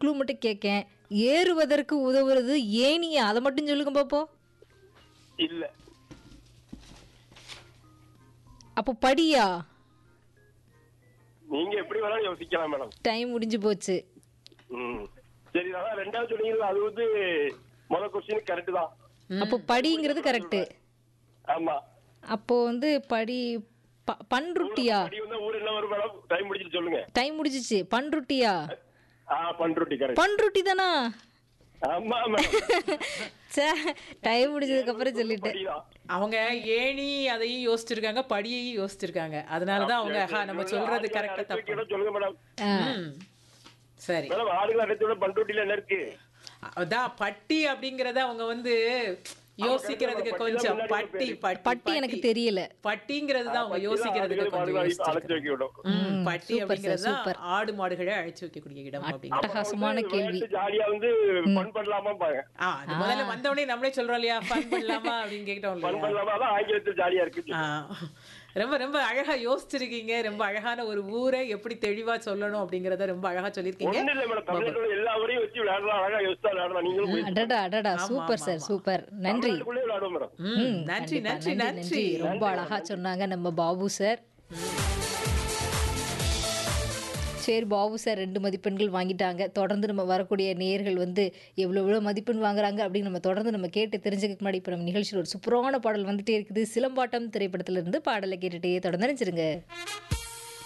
Clue மட்டும் கேட்கேன் ஏறுவதற்கு உதவுறது ஏனியா அதை மட்டும் சொல்லுங்க பாப்போம் இல்ல அப்போ படியா நீங்க எப்படி வேணாலும் யோசிக்கலாம் மேடம் டைம் முடிஞ்சு போச்சு ம் சரி அதான் ரெண்டாவது சொன்னீங்கல்ல அது வந்து முதல் கொஸ்டின் கரெக்ட் தான் அப்போ படிங்கிறது கரெக்டு ஆமா அப்போ வந்து படி ப- பன்ருட்டியா படி வந்து ஊர் என்ன வரும் மேடம் டைம் முடிச்சிட்டு சொல்லுங்க டைம் முடிஞ்சிச்சு பன்ருட்டியா ஆ பண்ருட்டி கரெக்ட் பன்ருட்டி தானா ஆமா மேடம் சே டைம் முடிஞ்சதுக்கு அப்புறம் சொல்லிட்டேன் படிதான் அவங்க ஏணி அதையும் யோசிச்சிருக்காங்க படியையும் யோசிச்சிருக்காங்க அதனாலதான் அவங்க ஆஹா, நம்ம சொல்றது கரெக்டா தப்பு சொல்லுங்க மேடம் ம். சரி மேடம் ஆளுகளை அடைத்து விட பண்ருட்டில என்ன இருக்கு அதான் பட்டி அப்படிங்கறத அவங்க வந்து யோசிக்கிறதுக்கு கொஞ்சம் பட்டி பட்டி எனக்கு தெரியல பட்டிங்கிறது தான் அவங்க யோசிக்கிறதுக்கு கொஞ்சம் அழைச்சு யோசிச்சிருக்காங்க. வைக்க விடும் ம், பட்டி சூப்பர் சார், அப்படிங்கிறது சூப்பர். தான் ஆடு மாடுகளை அழைச்சு வைக்கக்கூடிய இடம் அப்படிங்கிறது அட்டகாசமான கேள்வி ஜாலியா வந்து பண் பண்ணலாமா பாங்க ஆ, அது முதல்ல வந்தவொடனே நம்மளே சொல்றோம் இல்லையா ஃபன் பண்ணலாமா அப்படின்னு கேட்டோம் பண் இல்லையா பண்ணலாமா தான் ஆங்கிலத்தில் ஜாலியா இருக்கு ஆ, ரொம்ப ரொம்ப அழகா யோசிச்சிருக்கீங்க ரொம்ப அழகான ஒரு ஊரை எப்படி தெளிவா சொல்லணும் அப்படிங்கறத ரொம்ப அழகா சொல்லியிருக்கீங்க ஒண்ணு இல்ல மேடம் தமிழ்நாட்டுல எல்லா ஊரையும் வச்சு விளையாடலாம் அழகா யோசிச்சா விளையாடலாம் நீங்களும் போய் அடடா அடடா சூப்பர் சார் சூப்பர் நன்றி தமிழ்நாட்டுக்குள்ளே விளையாடுவோம் மேடம் ம், ம், நன்றி கண்டிப்பா. நன்றி நன்றி ரொம்ப அழகா சொன்னாங்க நம்ம பாபு சார் சரி பாபு சார் ரெண்டு மதிப்பெண்கள் வாங்கிட்டாங்க தொடர்ந்து நம்ம வரக்கூடிய நேயர்கள் வந்து எவ்வளோ எவ்வளோ மதிப்பெண் வாங்குறாங்க அப்படின்னு நம்ம தொடர்ந்து நம்ம கேட்டு தெரிஞ்சுக்க முன்னாடி இப்போ நம்ம நிகழ்ச்சியில் ஒரு சூப்பரான பாடல் வந்துட்டே இருக்குது சிலம்பாட்டம் திரைப்படத்திலிருந்து பாடலை கேட்டுட்டே தொடர்ந்து நினைச்சிருங்க